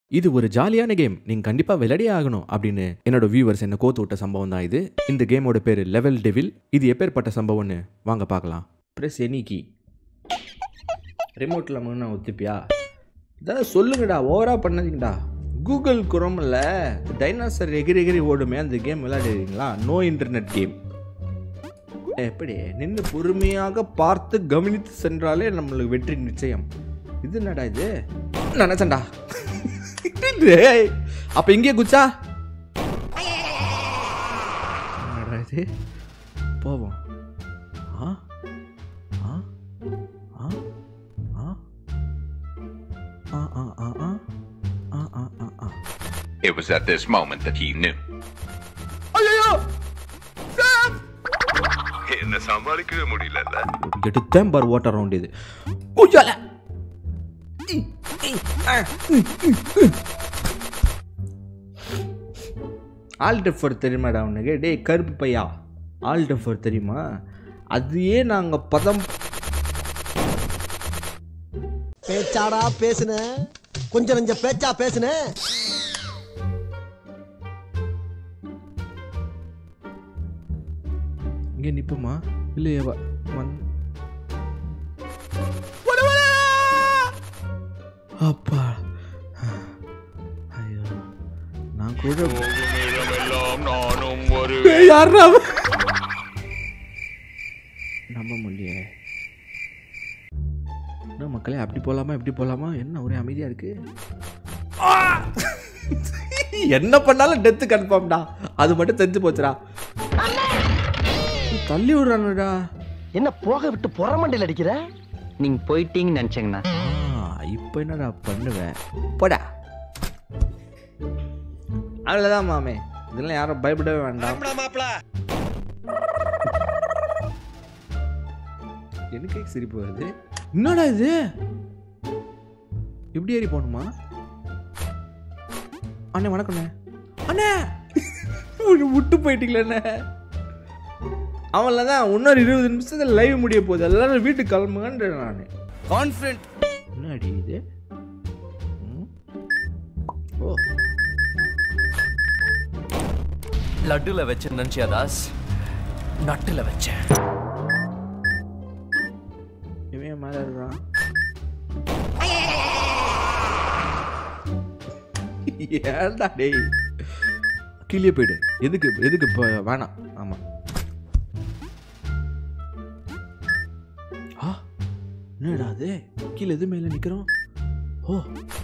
இது ஒரு ஜாலியான கேம் நீங்க கண்டிப்பா விளையாடியே ஆகணும் அப்படின்னு என்னோட வியூவர்ஸ் என்ன கோத்து விட்ட சம்பவம் தான் இது இந்த கேமோட பேரு லெவல் டெவில் இது எப்பேற்பட்ட சம்பவம்னு வாங்க பார்க்கலாம் ப்ரெஸ் எனி கீ ரிமோட்டில் முன்ன ஒத்துப்பியா இதாவது சொல்லுங்கடா ஓவராக பண்ணாதீங்கடா கூகுள் குரோமில் டைனாசர் எகிரி எகிரி ஓடுமே அந்த கேம் விளையாடுறீங்களா நோ இன்டர்நெட் கேம் எப்படி நின்று பொறுமையாக பார்த்து கவனித்து சென்றாலே நம்மளுக்கு வெற்றி நிச்சயம் இது என்னடா இது நினைச்சேன்டா டேய், அப்ப இங்கே குச்சா என்னடா இது போவோம் ஆ ஆ ஆ ஆ ஆ ஆ ஆ ஆ ஆ ஆ ஆ ஆ It was at this moment that he knew. ஐயோ என்ன சமாளிக்கவே முடியலல்ல எடுத்தேன் பார் ஓட்ட ரவுண்ட் இது உய்யால ஆல்டஃபர் தெரியுமாடா உனக்கு டேய் கருப்பு பையா ஆல்டஃபர் தெரியுமா அதையே நாங்கள் பதம் பேச்சாடா பேசுன கொஞ்சம் நஞ்ச பேச்சா பேசுன இங்கே நிற்போமா இல்லையே வா வந் அப்பா ஐயோ நான் கூட நானும் ஒரு ஏய், யார்றா அவன்? நம்ப முடியலையே என்ன மக்களே அப்படி போலாமா இப்படி போலாமா என்ன ஒரே அமைதியா இருக்கு ஆ! என்ன பண்ணாலும் டெத்து கன்ஃபார்ம்டா அது மட்டும் தெரிஞ்சு போச்சுடா தள்ளி விடுறானுடா என்ன போக விட்டு புறமண்டையில் அடிக்கிற நீங்க போயிட்டீங்கன்னு நினைச்சேங்கண்ணா ஆ, இப்போ என்னடா பண்ணுவேன் போடா அவ்வளோதான் மாமே இதெல்லாம் யாரும் பயப்படவே வேண்டாம் எனக்கே சிரிப்பு வருது என்னடா இது எப்படி ஏறி போகணுமா அண்ணே வணக்கண்ணே அண்ணே ஒரு விட்டு போயிட்டீங்களே அவன்ல தான் இன்னொரு இருபது நிமிஷத்துல லைவ் முடிய போகுது எல்லாரும் வீட்டுக்கு கிளம்புங்கன்ற நான் கான்ஃபிடென்ட் என்னடி இது ம்? ஓ லட்டுல வச்சேன் நினைச்சியா தாஸ் நட்டுல வச்சேன் இவன் மேல இருக்கிறான் ஏன்டா டேய் கீழே போயிடு எதுக்கு எதுக்கு இப்போ வேணாம் ஆமாம் ஆ என்னடா அது கீழே எது மேலே நிற்கிறோம் ஓ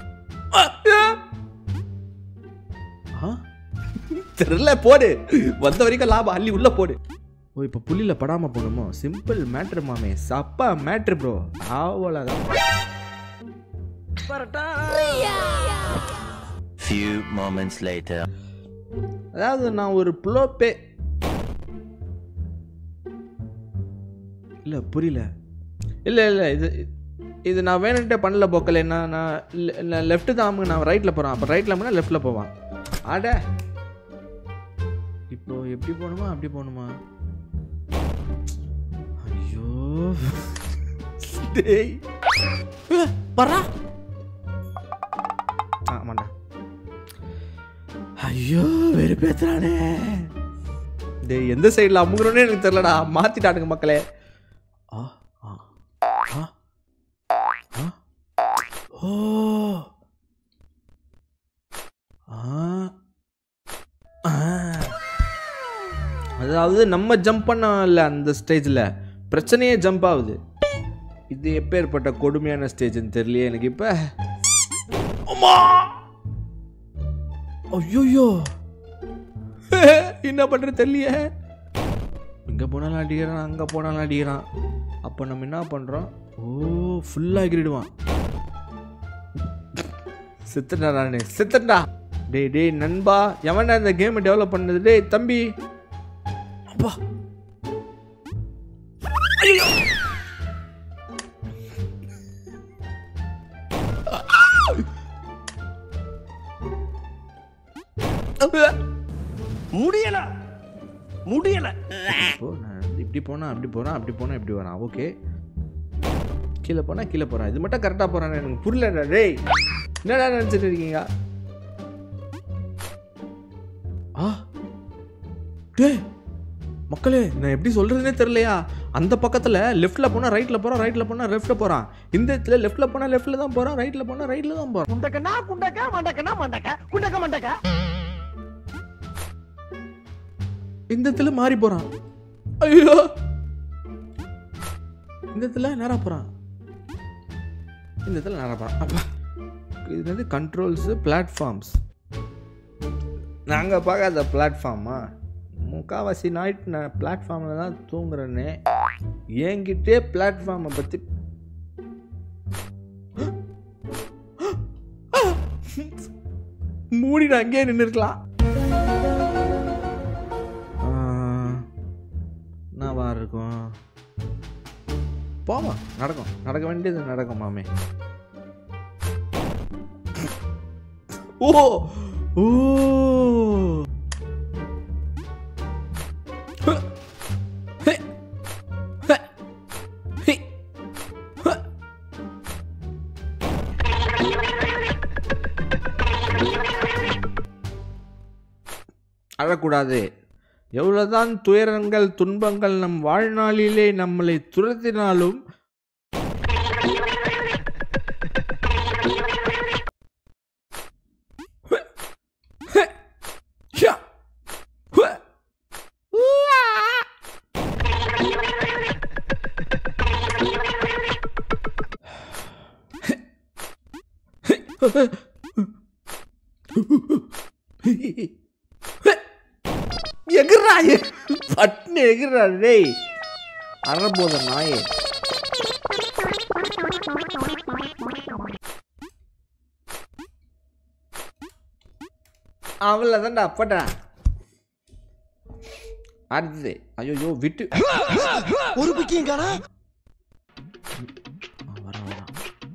ஆ தெரியல போடு வந்த வரைக்கும் லாபம் அள்ளி உள்ள போடு ஓ இப்போ புள்ளியில் படாம போகணுமோ சிம்பிள் மேட்ரு மாமே சப்பா மேட்ரு ப்ரோ அவ்வளோதான் Few moments later. அதாவது நான் ஒரு ப்ளோப்பே இல்லை புரியல இல்லை இல்லை இது இது நான் வேணுன்ட்டே பண்ணல போக்கல என்ன நான் லெஃப்ட்டு தான் அமுங்க நான் ரைட்டில் போகிறேன் அப்போ ரைட்டில் அமுங்க லெஃப்ட்டில் போவான் அட இப்போ எப்படி போகணுமா அப்படி போகணுமா ஐயோ டேய் வரா ஆமாண்டா ஐயோ வெறுப்பேத்துறானே டேய் எந்த சைடில் அமுங்குறோன்னே எனக்கு தெரியலடா மாத்திட்டானுங்க மக்களே ஆ ஆ ஆ ஆ ஓ ஆ ஆ. அதாவது நம்ம ஜம்ப் பண்ணல அந்த ஸ்டேஜில் பிரச்சனையே ஜம்ப் ஆகுது இது எப்பேற்பட்ட கொடுமையான ஸ்டேஜ்னு தெரியலையே எனக்கு இப்போ அம்மா ஐயோ என்ன பண்ணுறது தெரியலையே இங்கே போனாலும் அடிக்கிறான் அங்கே போனாலும் அடிக்கிறான் அப்போ நம்ம என்ன பண்ணுறோம் ஓ ஃபுல்லாக ஆகிடுவான் சித்தண்டா நானு சித்தண்டா டேய் டேய் நண்பா எவன்டா இந்த கேமை டெவலப் பண்ணது டேய் தம்பி அப்பா ஐயோ முடியல முடியல இப்போ நான் இப்படி போனா அப்படி போறான் அப்படி போனா இப்படி வரான் ஓகே கீழே போனா கீழே போறான் இது மட்டும் கரெக்டாக போறான் எனக்கு புரியலடா டேய் என்னடா நினச்சிட்டு இருக்கீங்க ஆ டேய் மக்களே நான் எப்படி சொல்றதுனே தெரியலையா அந்த பக்கத்துல லெஃப்ட்ல போனா ரைட்ல போறான் ரைட்ல போனா லெஃப்ட்ல போறான் இந்த இடத்துல லெஃப்ட்ல போனா லெஃப்ட்ல தான் போறான் ரைட்ல போனா ரைட்ல தான் போறான் குண்டக்கனா குண்டக்க மண்டக்கனா மண்டக்க குண்டக்க மண்டக்க இந்த இடத்துல மாறி போறான் ஐயோ இந்த இடத்துல நேரா போறான் இந்த இடத்துல நேரா போறான் அப்பா இது வந்து கண்ட்ரோல்ஸ் பிளாட்ஃபார்ம்ஸ் நாங்கள் பார்க்காத பிளாட்ஃபார்மா முக்காவாசி நைட் நான் பிளாட்ஃபார்மில் தான் தூங்குறேன்னு என்கிட்டே பிளாட்ஃபார்மை பற்றி மூடிட்டு அங்கேயே நின்று இருக்கலாம் என்னவா இருக்கும் போமா நடக்கும் நடக்க வேண்டியது நடக்கும் மாமே ஓ ஓ ஹ. ஹே. ஹ. ஹே. ஹ. அழக்கூடாது எவ்வளவுதான் துயரங்கள் துன்பங்கள் நம் வாழ்நாளிலே நம்மளை துரத்தினாலும் ஷா. ஹுவ. உவா. எகுறா பட்னு எகுறா டேய் அறபோத நாயே அவள தான்டா அப்படா அடுத்தது ஐயோ விட்டு ஒரு பிக்கியும் காணா வரான் வரான்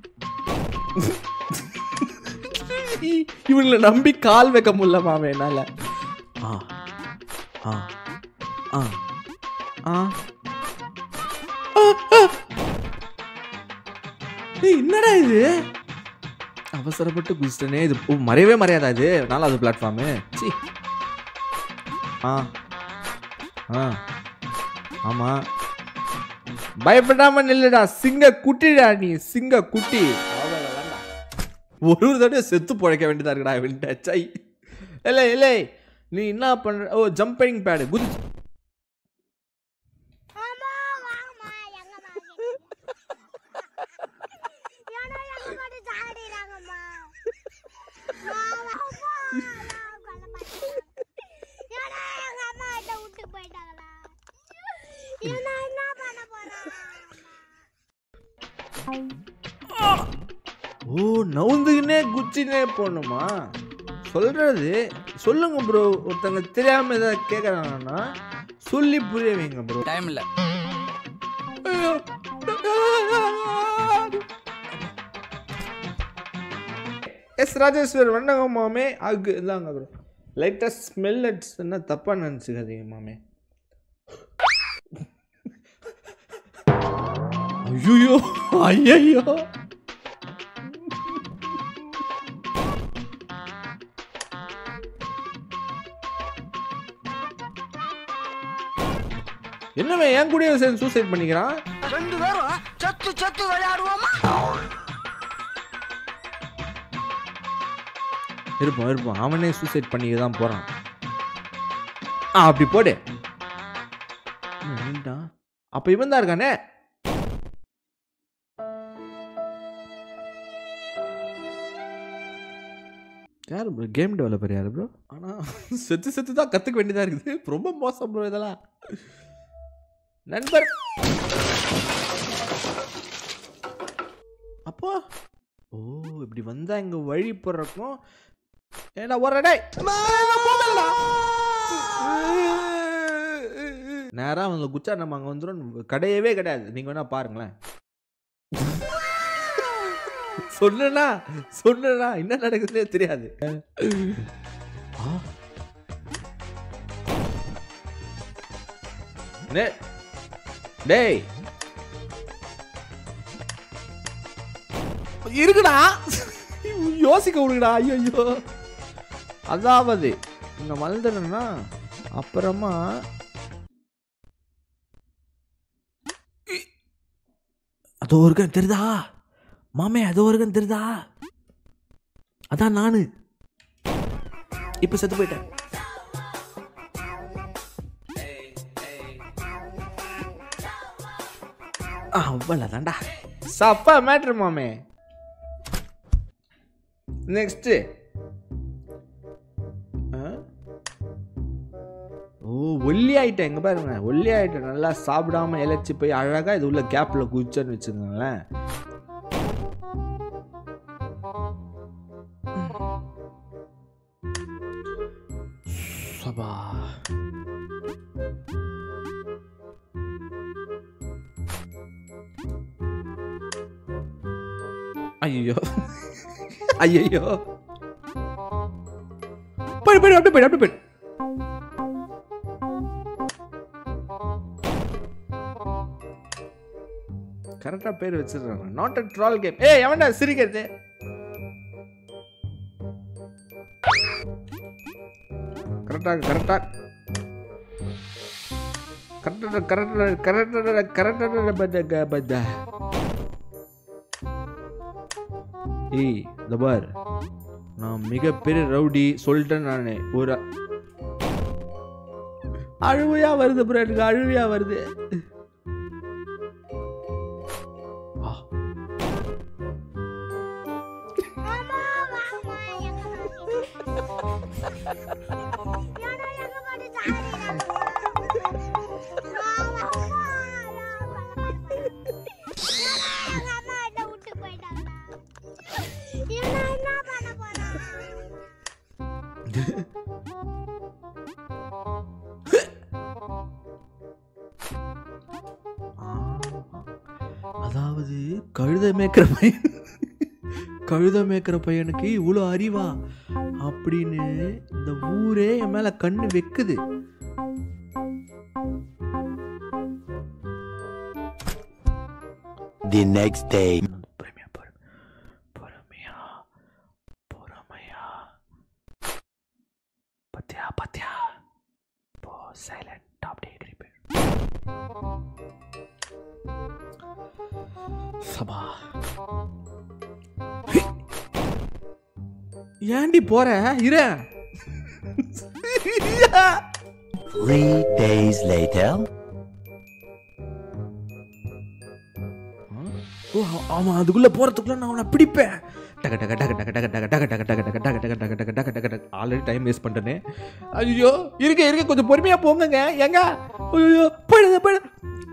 இவங்களை நம்பி கால் வைக்க முடியல மாமே என்னால ஆ ஆ ஆ ஆ ஆ, ஆ. ஏய், என்னடா இது அவசரப்பட்டு குதிச்சிட்டனே இது ஓ, மறையவே மறையாதா இது நாலாவது பிளாட்ஃபார்மு சி ஆ ஆ ஆமா பயப்படாம நில்லுடா சிங்க குட்டிடா நீ சிங்க குட்டி அவ்வளவுதான்டா. ஒரு ஒரு தடவை செத்து பிழைக்க வேண்டியதா இருக்குடா இவன்ட்ட சை இல்லை இல்லை நீ என்ன பண்ற ஓ ஜம்பிங் பேடு குதி ஆமா வாங்கம்மா எங்கம்மா ஏன்னா எங்க பாட்டு சாடிறாங்கம்மா ஏன்னா எங்க அம்மா கிட்ட விட்டு போயிட்டாங்களா ஏன்னா என்ன பண்ண போறேன் ஓ நவுந்துக்கினே குச்சினே போகணுமா சொல்றது சொல்லுங்க ப்ரோ ஒருத்தங்க தெரியாம ஏதாவது கேட்குறாங்கன்னா சொல்லி புரிய வைங்க ப்ரோ டைம் இல்ல எஸ் ராஜேஸ்வர் வணக்கம் மாமே அகு இதாங்க ப்ரோ லைட்டஸ்ட் ஸ்மெல் அட்ஸ் என்ன தப்பா நினச்சிக்காதீங்க மாமே ஐயோ ஐயோ என்னவே என் கூடயே சேர்ந்து சூசைட் பண்ணிக்கிறான் ரெண்டு பேரும் சத்து சத்து விளையாடுவோமா இருப்போம் இருப்போம் அவனே சூசைட் பண்ணிக்க தான் போறான் ஆ அப்படி போடு என்ன, நின்னுட்டான். அப்ப இவன் தான் இருக்கானே யார் ப்ரோ கேம் டெவலப்பர் யார் ப்ரோ ஆனால் செத்து செத்து தான் கற்றுக்க வேண்டியதாக இருக்குது ரொம்ப மோசம் ப்ரோ இதெல்லாம் நண்பர் அப்போ ஓ இப்படி வந்தா இங்க வழி போடுறக்கும் ஏடா ஒரு டேய் நேரா அவங்க குச்சா நம்ம அங்க வந்துடும் கிடையவே கிடையாது நீங்க வேணா பாருங்களேன் சொன்னா சொன்னா என்ன நடக்குதுன்னே தெரியாது ஆ. டே- டேய் இருக்குடா யோசிக்க விடுங்கடா ஐயோ அதாவது இங்கே வளர்ந்துடுன்னா அப்புறமா அதோ இருக்கேன் தெரியுதா மாமே அதோ இருக்கேன் தெரியுதா அதான் நானு இப்போ செத்து போயிட்டேன் அவ்வளோதான்டா சப்பா மேட்ரு மாமே நெக்ஸ்ட்டு ஓ ஒல்லி ஆயிட்டேன் எங்க பாருங்க ஒல்லி ஆயிட்டேன் நல்லா சாப்பிடாம இழைச்சி போய் அழகா இது உள்ள கேப்ல குதிச்சேன்னு வச்சுக்கோங்களேன் சபா ஐயோ ஐயோ போயிடு போயிடு அப்படியே போயிடு அப்படியே போயிடு கரெக்டாக பேர் வச்சிருக்காங்க நாட் அ ட்ரால் கேம் ஏய் எவன்டா சிரிக்கிறது கரெக்டாக கரெக்டாக கரெக்டாக கரெக்டாக கரெக்டாக கரெக்டாக பத்த பத்த ஏய் இந்த பார் நான் மிகப்பெரிய ரவுடி சொல்லிட்டேன் நான் ஒரு அழுவையா வருது ப்ரோ எனக்கு அழுவையா வருது ஆ அம்மா வாம்மா எங்க ஏன்னா எங்க பாட்டு எங்க அம்மா என்ன விட்டு போயிட்டாங்க இவனை என்ன பண்ண போறான் அதாவது கழுத மேய்க்கிற பையன் கழுத மேய்க்கிற பையனுக்கு இவ்வளோ அறிவா அப்படின்னு இந்த ஊரே என் மேல கண்ணு வைக்குது The next day. பொறுமையா பொறு பொறுமையா பொறுமையா பத்தியா பத்தியா போ சைலண்ட் அப்படியே கிரிப்பு சபா ஏண்டி போற இரு Three days later. ஓ அவன் அதுக்குள்ள போறதுக்குள்ள நான் அவனை பிடிப்பேன் டக டக டக டக டக டக டக டக டக டக டக டக டக டக டக டக டக ஆல்ரெடி டைம் வேஸ்ட் பண்ணிட்டேனே ஐயோ இருக்க இருக்க கொஞ்சம் பொறுமையா போங்கங்க எங்க ஐயோ போயிடுது போயிடுது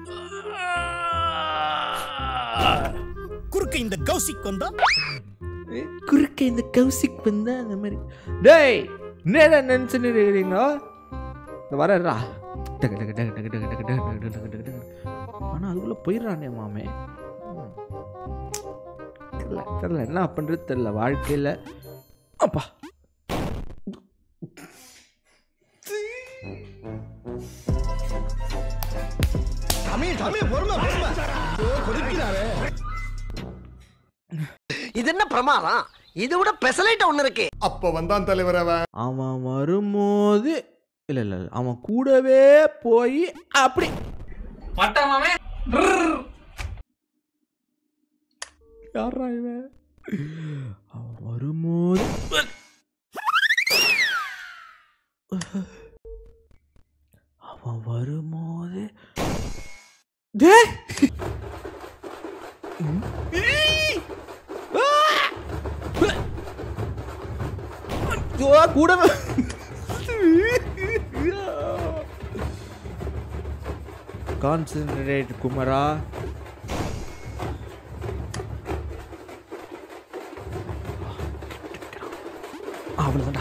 குறுக்க இந்த கௌசிக் வந்தா குறுக்க இந்த கௌசிக் வந்தா அந்த மாதிரி டேய் என்னடா நினச்சுன்னு இருக்கிறீங்க இந்த வரடா டக டக டக டக டக டக டக டக டக டக டக ஆனால் அதுக்குள்ளே போயிடுறானே மாமே ம். தெரியல தெரியல என்ன பண்ணுறது தெரியல வாழ்க்கையில் அப்பா தமிழ் தமிழ் பொறுமை பொறுமை ஐயோ, கொதிக்கிறாரே இது என்ன பிரமாதம் இது விட பெசலைட் ஒண்ணு இருக்கு அப்ப வந்தான் தலைவர் அவன் அவன் வரும்போது இல்லை இல்லை இல்லை அவன் கூடவே போய் அப்படி யாரா இவன் அவன் வரும்போது அவன் வரும்போது டே கூட கான்சென்ட்ரேட் குமரா அவ்வளோதான்டா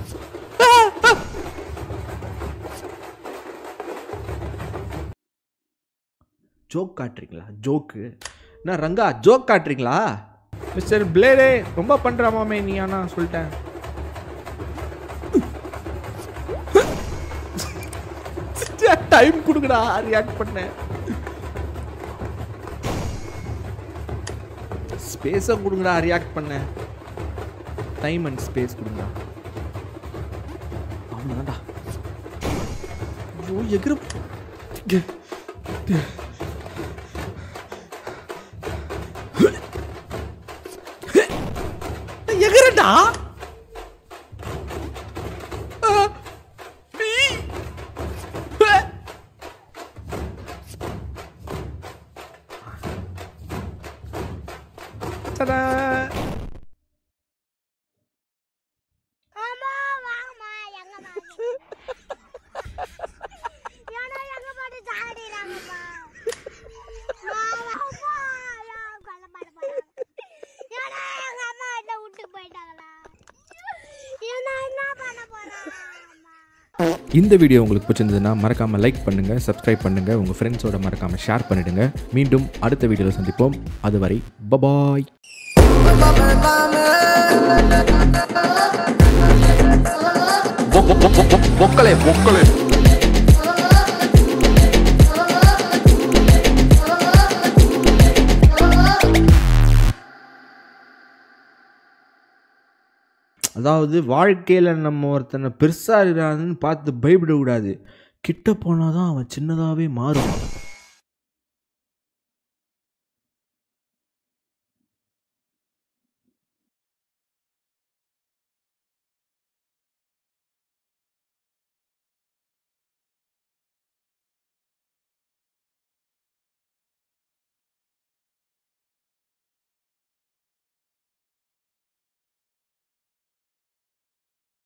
ஜோக் காட்டுறீங்களா ஜோக்கு என்ன ரங்கா ஜோக் காட்டுறீங்களா மிஸ்டர் பிளேடே ரொம்ப பண்ற மாமே நீ ஆனா சொல்லிட்டேன் டைம் கொடுங்கடா ரியாக்ட் பண்ணேன் ஸ்பேஸை கொடுங்கடா ரியாக்ட் பண்ணேன் டைம் அண்ட் ஸ்பேஸ் கொடுங்கடா வேண்டாம் ஐயோ எகிர எ- எ- எகிறடா ஆ, பீ. ஆ. தடா. அம்மா வாங்கம்மா எங்க பாட்டு ஏன்னா எங்க பாட்டு சாடிறாங்கப்பா வாங்கம்மா ஏன் கொல்ல மாட்ட போறாங்க ஏன்னா எங்க அம்மா என்ன விட்டு போயிட்டாங்களா ஏன்னா என்ன பண்ண போறாங்க அம்மா இந்த வீடியோ உங்களுக்கு பிடிச்சிருந்ததுன்னா மறக்காமல் லைக் பண்ணுங்கள் சப்ஸ்கிரைப் பண்ணுங்கள் உங்கள் ஃப்ரெண்ட்ஸோட மறக்காமல் ஷேர் பண்ணிடுங்க மீண்டும் அடுத்த வீடியோவில் சந்திப்போம் அதுவரை பபாய் பொக்கலே பொக்கலே அதாவது வாழ்க்கையில் நம்ம ஒருத்தனை பெருசாக இருக்கிறான்னு பார்த்து பயப்படக்கூடாது கிட்ட போனால் தான் அவன் சின்னதாகவே மாறுவான்